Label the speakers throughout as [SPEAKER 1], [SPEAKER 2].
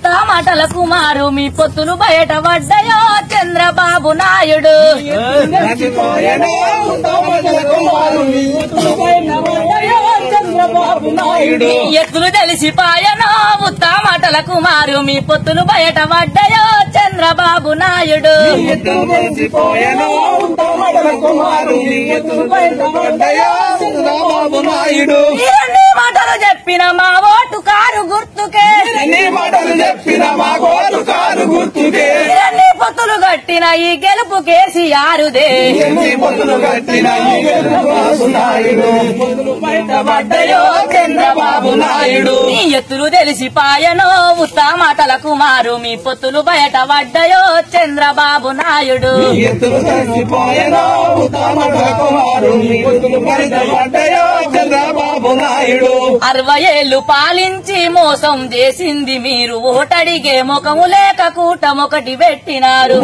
[SPEAKER 1] మాటల కుమారు మీ పొత్తులు బయట పడ్డాయో చంద్రబాబు నాయుడు
[SPEAKER 2] మర్చిపోయేనా ఉత్తమజల కుమారుని ఉత్తమైన వాడయో చంద్రబాబు నాయుడు
[SPEAKER 1] మీ ఎత్తులు తెలిసిపాయనో ఉత్తా మాటల కుమారు మీ పొత్తులు బయట పడ్డాయో చంద్రబాబు నాయుడు
[SPEAKER 2] ఎత్తులు మర్చిపోయేనా ఉత్తమజల కుమారుని ఎత్తులు బయటపడ్డాయో చంద్రబాబు నాయుడు
[SPEAKER 1] ఎన్ని మాటలు చెప్పిన మా ఓటు కారు గుర్తుకే
[SPEAKER 2] ఎన్ని మాటలు చెప్పిన మా కోరు కారు గుర్తుకే
[SPEAKER 1] ఎన్ని పొత్తులు కట్టిన ఈ గెలుపు కేసీఆరుదే
[SPEAKER 2] ఎన్ని పొద్దులు కట్టిన ఈ చంద్రబాబు నాయుడు పొద్దులు బయటపడ్డాయో చంద్రబాబు నాయుడు
[SPEAKER 1] మీ ఎత్తులు తెలిసిపాయనో ఉత్తా మాటల కుమారు మీ పొత్తులు బయట పడ్డాయో చంద్రబాబు నాయుడు
[SPEAKER 2] ఎత్తులు కలిసిపోయేనా ఉత్తమజల కుమారుని ఎత్తులు బయటపడ్డాయో చంద్రబాబు నాయుడు
[SPEAKER 1] అరవై ఏళ్లు పాలించి మోసం చేసింది మీరు ఓటడిగే ముఖము లేక కూటమొకటి పెట్టినారు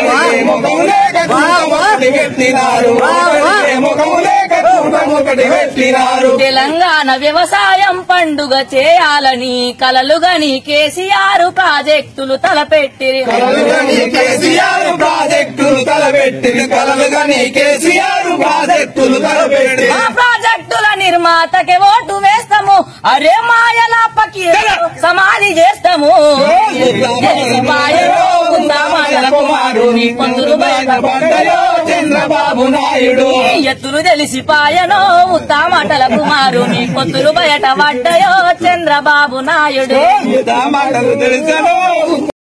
[SPEAKER 2] పెట్టినారు
[SPEAKER 1] తెలంగాణ వ్యవసాయం పండుగ చేయాలని కలలుగని కేసీఆర్ ప్రాజెక్టులు తలపెట్టిరి
[SPEAKER 2] కలలుగని కేసీఆర్ ప్రాజెక్టులు తలబెట్టింది కలలుగని కేసీఆర్ ప్రాజెక్టులు తలబెట్టి
[SPEAKER 1] ఆ ప్రాజెక్టుల నిర్మాతకి ఓటు వేస్తాము అరే మాయలాపకి సమాధి చేస్తాము పాయలో ఉందామాయల కుమారుని పొందులు
[SPEAKER 2] బయటపడ్డాయో చంద్రబాబు నాయుడు
[SPEAKER 1] ఎత్తులు తెలిసిపాయనో ఉత్తామాటల కుమారుని పొత్తులు బయట పడ్డాయో చంద్రబాబు నాయుడు
[SPEAKER 2] మాటలు తెలుసను